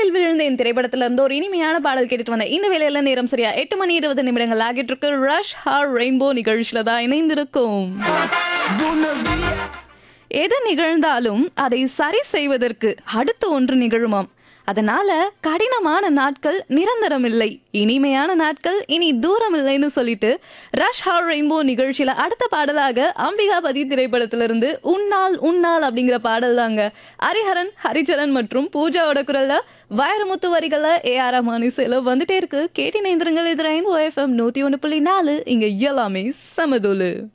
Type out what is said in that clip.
காதலில் விழுந்தேன் திரைப்படத்துல இருந்து ஒரு இனிமையான பாடல் கேட்டுட்டு வந்தேன் இந்த வேலையில நேரம் சரியா எட்டு மணி இருபது நிமிடங்கள் ஆகிட்டு இருக்கு ரஷ் ஹார் ரெயின்போ நிகழ்ச்சியில தான் இணைந்திருக்கும் எது நிகழ்ந்தாலும் அதை சரி செய்வதற்கு அடுத்து ஒன்று நிகழுமாம் அதனால கடினமான நாட்கள் நிரந்தரம் இல்லை இனிமையான நாட்கள் இனி தூரம் இல்லைன்னு சொல்லிட்டு ரஷ் ஹார் ரெயின்போ நிகழ்ச்சியில அடுத்த பாடலாக அம்பிகாபதி திரைப்படத்திலிருந்து உன்னால் உன்னால் அப்படிங்கிற பாடல் தாங்க ஹரிஹரன் ஹரிச்சரன் மற்றும் பூஜாவோட குரல்ல வைரமுத்து வரிகள ஏ ஆர் ரஹ்மான் இசையில வந்துட்டே இருக்கு கேட்டி நேந்திரங்கள் இது ரெயின்போ எஃப்எம் நூத்தி ஒன்று புள்ளி நாலு இங்க எல்லாமே சமதோலு